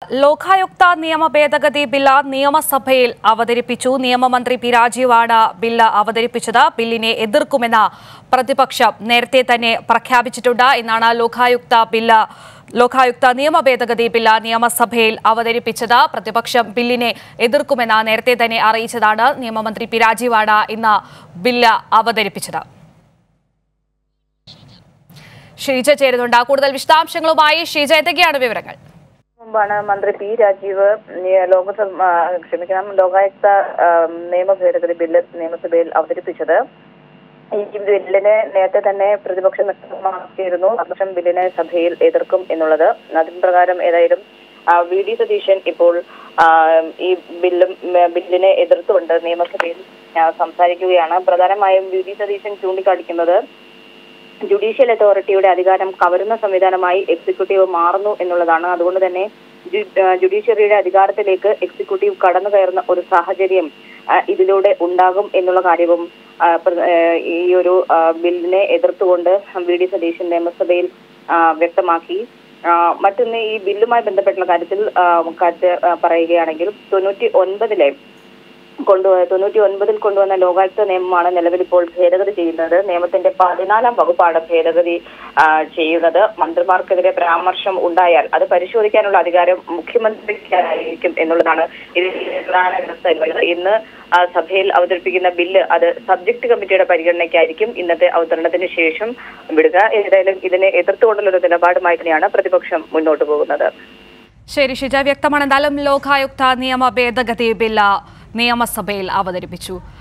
ലോകായുക്ത നിയമ ഭേദഗതി ബില്ല് നിയമസഭയിൽ അവതരിപ്പിച്ചു നിയമമന്ത്രി പി രാജീവാണ് ബില്ല് അവതരിപ്പിച്ചത് ബില്ലിനെ എതിർക്കുമെന്ന് പ്രതിപക്ഷം നേരത്തെ തന്നെ പ്രഖ്യാപിച്ചിട്ടുണ്ട് എന്നാണ് ലോകായുക്ത ബില്ല് ലോകായുക്ത നിയമ ഭേദഗതി ബില്ല് നിയമസഭയിൽ അവതരിപ്പിച്ചത് പ്രതിപക്ഷം ബില്ലിനെ എതിർക്കുമെന്ന് നേരത്തെ തന്നെ അറിയിച്ചതാണ് നിയമമന്ത്രി പി രാജീവാണ് ഇന്ന് ബില്ല് അവതരിപ്പിച്ചത് ഷീജ ചേരുന്നുണ്ട് കൂടുതൽ വിശദാംശങ്ങളുമായി ഷീജ എന്തൊക്കെയാണ് വിവരങ്ങൾ മുമ്പാണ് മന്ത്രി പി രാജീവ് ഈ ലോകസഭ ആ, ക്ഷമിക്കണം ലോകായുക്ത ആ, നിയമ ഭേദഗതി ബില്ല് നിയമസഭയിൽ അവതരിപ്പിച്ചത് ഈ ബില്ലിനെ നേരത്തെ തന്നെ പ്രതിപക്ഷം വ്യക്തമാക്കിയിരുന്നു പ്രതിപക്ഷം ബില്ലിനെ സഭയിൽ എതിർക്കും എന്നുള്ളത് അതിന് പ്രകാരം ഏതായാലും ആ, വി ഡി സതീശൻ ഇപ്പോൾ ആ, ഈ ബില്ലും ഉം, ബില്ലിനെ എതിർത്തുകൊണ്ട് നിയമസഭയിൽ ആ, സംസാരിക്കുകയാണ് പ്രധാനമായും വി ഡി സതീശൻ ചൂണ്ടിക്കാണിക്കുന്നത് ജുഡീഷ്യൽ അതോറിറ്റിയുടെ അധികാരം കവരുന്ന സംവിധാനമായി എക്സിക്യൂട്ടീവ് മാറുന്നു എന്നുള്ളതാണ് അതുകൊണ്ട് തന്നെ ജു- ആ, ജുഡീഷ്യറിയുടെ അധികാരത്തിലേക്ക് എക്സിക്യൂട്ടീവ് കടന്നു കയറുന്ന ഒരു സാഹചര്യം ആ, ഇതിലൂടെ ഉണ്ടാകും എന്നുള്ള കാര്യവും ആ, പ്ര- ആ, ഈ ഒരു ആ, ബില്ലിനെ എതിർത്തുകൊണ്ട് വി ഡി സതീശൻ നിയമസഭയിൽ ആ, വ്യക്തമാക്കി ആ, മറ്റൊന്ന് ഈ ബില്ലുമായി ബന്ധപ്പെട്ടുള്ള കാര്യത്തിൽ ആ, കാര്യത്തിൽ ആ, പറയുകയാണെങ്കിൽ തൊണ്ണൂറ്റി ഒൻപതിലെ കൊണ്ടു തൊണ്ണൂറ്റി ഒൻപതിൽ കൊണ്ടുവന്ന ലോകായുക്ത നിയമമാണ് നിലവിൽ ഇപ്പോൾ ഭേദഗതി ചെയ്യുന്നത് നിയമത്തിന്റെ പതിനാലാം വകുപ്പാണ് ഭേദഗതി ആ, ചെയ്യുന്നത് മന്ത്രിമാർക്കെതിരെ പരാമർശം ഉണ്ടായാൽ അത് പരിശോധിക്കാനുള്ള അധികാരം മുഖ്യമന്ത്രിക്കായിരിക്കും എന്നുള്ളതാണ് ഇതിന്റെ പ്രധാന വ്യവസ്ഥ ഇന്ന് ആ, സഭയിൽ അവതരിപ്പിക്കുന്ന ബില്ല് അത് സബ്ജക്ട് കമ്മിറ്റിയുടെ പരിഗണനയ്ക്കായിരിക്കും ഇന്നത്തെ അവതരണത്തിന് ശേഷം വിടുക ഏതായാലും ഇതിനെ എതിർത്തുകൊണ്ടുള്ള ഒരു നിലപാടുമായി തന്നെയാണ് പ്രതിപക്ഷം മുന്നോട്ട് പോകുന്നത് ശരി ഷിജ വ്യക്തമാണ് എന്തായാലും ലോകായുക്ത നിയമ ഭേദഗതി ബില്ല് നിയമസഭയിൽ അവതരിപ്പിച്ചു